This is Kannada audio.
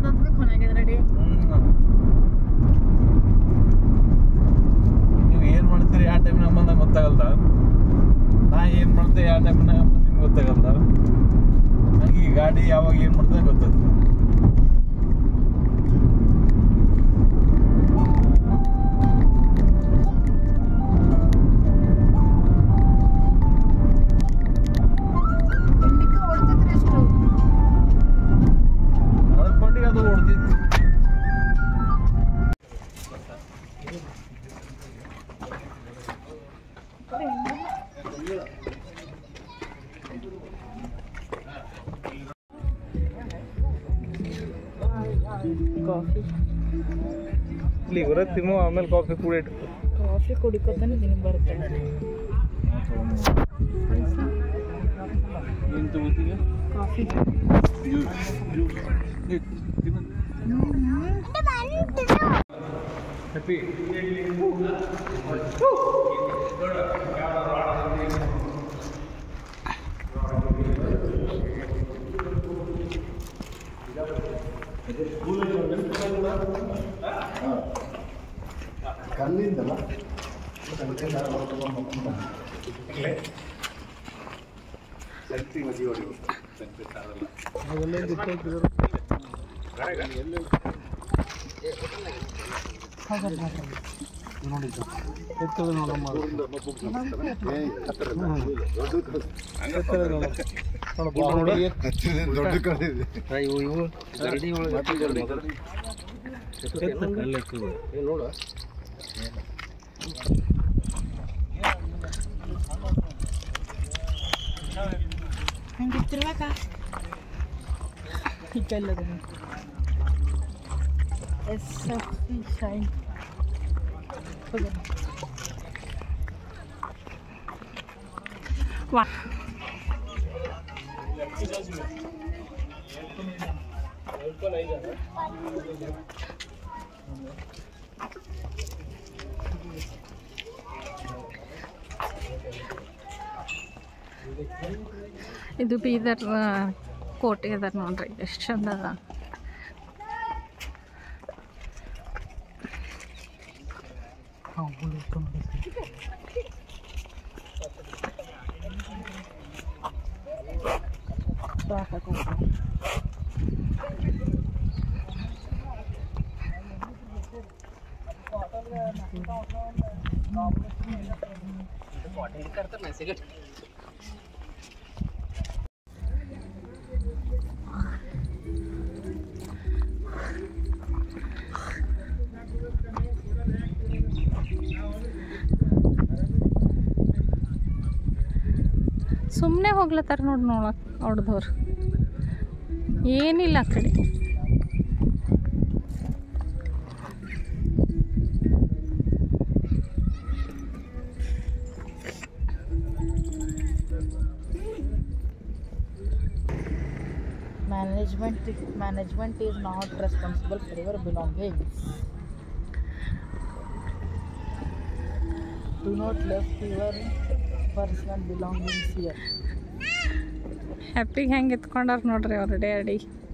ಅದಂತ ಕೊನೆಗೆ ರೆಡಿ ನೀವು ಏನ್ ಮಾಡ್ತೀರಿ ಯಾವ ಟೈಮ್ನಾಗ ಬಂದಾಗ ಗೊತ್ತಾಗಲ್ದ ನಾ ಏನ್ ಮಾಡ್ತೇವೆ ಯಾವ ಟೈಮ್ನಾಗ ನಿಮ್ಗೆ ಗೊತ್ತಾಗಲ್ದ ನಂಗೆ ಈ ಗಾಡಿ ಯಾವಾಗ ಏನ್ ಮಾಡ್ತದೆ ಗೊತ್ತಾಗ್ತದೆ ಇಂಡಿಕ ಹೊಡ್ತೈತ್ರಿ ಎಷ್ಟು ಅದ್ರ ಪಾಟಿಗೆ ಅದು ಹೊಡ್ತಿತ್ತು ಕಾಫಿ ಇಲ್ಲಿ ಬರೋ ತಿಮ್ಮು ಆಮೇಲೆ ಕಾಫಿ ಕೂಡ ಇಟ್ಟು ಕಾಫಿ ಕುಡಿಕೋತಾನೆ ನಿನಗೆ ಬರುತ್ತೆ ಏನು ತಗೋತೀಗ ಕಾಫಿ ಹ್ಯಾಪಿ ಕಲ್ಲಿಂದಲ್ಲ ದೊಡ್ಡ ಕಲ್ಲಿದೆ ನೋಡು ಹಂಗಿತ್ತಿರ್ಬೇಕಾ ಈ ಕಲ್ಲದ ಎಸ್ ಎಫ್ ಸಿ ಶೈನ್ ವಾ ಇದು ಬೀದರ್ ಆ, ಕೋಟೆ ಅದ ನೋಡ್ರಿ ಎಷ್ಟು ಚಂದ ಅದ ಸುಮ್ಮನೆ ಹೋಗ್ಲತ್ತಾರ ನೋಡಿ ನೋಡಕ್ ಹೊಡ್ದವ್ರು ಏನಿಲ್ಲ ಆ ಕಡೆ management management is not responsible for your belongings do not left your personal belongings here ಹ್ಯಾಪಿಗೆ ಹೆಂಗೆ ಎತ್ಕೊಂಡಾರ ನೋಡ್ರಿ ಅವ್ರ ಡ್ಯಾಡಿ